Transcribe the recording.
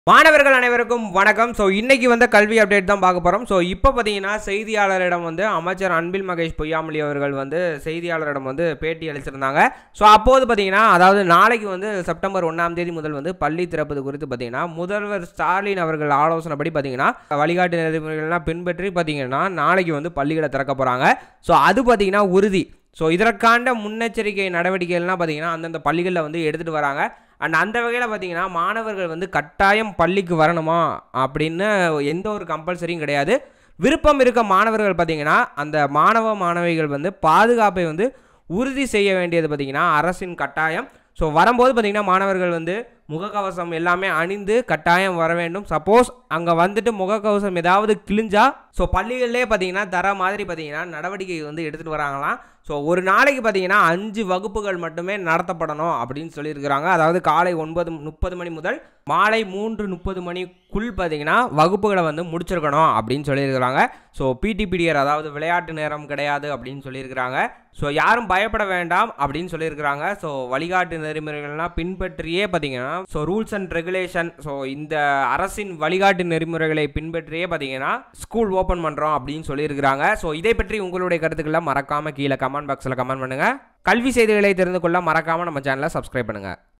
மாணவர்கள் அனைவருக்கும் வணக்கம் ஸோ இன்னைக்கு வந்து கல்வி அப்டேட் தான் பார்க்க போகிறோம் ஸோ இப்போ பார்த்தீங்கன்னா செய்தியாளரிடம் வந்து அமைச்சர் அன்பில் மகேஷ் பொய்யாமொழி அவர்கள் வந்து செய்தியாளரிடம் வந்து பேட்டி அளிச்சிருந்தாங்க ஸோ அப்போது பார்த்தீங்கன்னா அதாவது நாளைக்கு வந்து செப்டம்பர் ஒன்றாம் தேதி முதல் வந்து பள்ளி திறப்பது குறித்து பார்த்தீங்கன்னா முதல்வர் ஸ்டாலின் அவர்கள் ஆலோசனைப்படி பார்த்தீங்கன்னா வழிகாட்டு நெறிமுறைகள்லாம் பின்பற்றி பார்த்தீங்கன்னா நாளைக்கு வந்து பள்ளிகளை திறக்க போகிறாங்க ஸோ அது பார்த்தீங்கன்னா உறுதி ஸோ இதற்காண்ட முன்னெச்சரிக்கை நடவடிக்கைகள்லாம் பார்த்தீங்கன்னா அந்தந்த பள்ளிகளில் வந்து எடுத்துகிட்டு வராங்க அண்ட் அந்த வகையில் பார்த்தீங்கன்னா மாணவர்கள் வந்து கட்டாயம் பள்ளிக்கு வரணுமா அப்படின்னு எந்த ஒரு கம்பல்சரியும் கிடையாது விருப்பம் இருக்க மாணவர்கள் பார்த்தீங்கன்னா அந்த மாணவ மாணவிகள் வந்து பாதுகாப்பை வந்து உறுதி செய்ய வேண்டியது பார்த்தீங்கன்னா அரசின் கட்டாயம் ஸோ வரும்போது பார்த்தீங்கன்னா மாணவர்கள் வந்து முகக்கவசம் எல்லாமே அணிந்து கட்டாயம் வர வேண்டும் சப்போஸ் அங்கே வந்துட்டு முகக்கவசம் ஏதாவது கிழிஞ்சா ஸோ பள்ளிகளிலே பார்த்தீங்கன்னா தர மாதிரி பார்த்தீங்கன்னா நடவடிக்கை வந்து எடுத்துகிட்டு வராங்களாம் ஸோ ஒரு நாளைக்கு பார்த்தீங்கன்னா அஞ்சு வகுப்புகள் மட்டுமே நடத்தப்படணும் அப்படின்னு சொல்லியிருக்கிறாங்க அதாவது காலை ஒன்பது முப்பது மணி முதல் மாலை மூன்று முப்பது மணிக்குள் பார்த்தீங்கன்னா வகுப்புகளை வந்து முடிச்சிருக்கணும் அப்படின்னு சொல்லியிருக்கிறாங்க ஸோ பிடி பீரியட் அதாவது விளையாட்டு நேரம் கிடையாது அப்படின்னு சொல்லியிருக்கிறாங்க ஸோ யாரும் பயப்பட வேண்டாம் அப்படின்னு சொல்லியிருக்கிறாங்க ஸோ வழிகாட்டு நெறிமுறைகள்லாம் பின்பற்றியே பார்த்தீங்கன்னா so rules and regulation so இந்த அரசின் வழிகாட்டு நெறிமுறைகளை பின்பற்றியே பார்த்தீங்கன்னா ஸ்கூல் ஓப்பன் பண்ணுறோம் அப்படின்னு சொல்லியிருக்கிறாங்க ஸோ இதை பற்றி உங்களுடைய கருத்துக்களை மறக்காமல் கீழே கமெண்ட் பாக்ஸில் கமெண்ட் பண்ணுங்கள் கல்வி செய்திகளை தெரிந்து கொள்ள மறக்காமல் நம்ம சேனலை சப்ஸ்கிரைப் பண்ணுங்கள்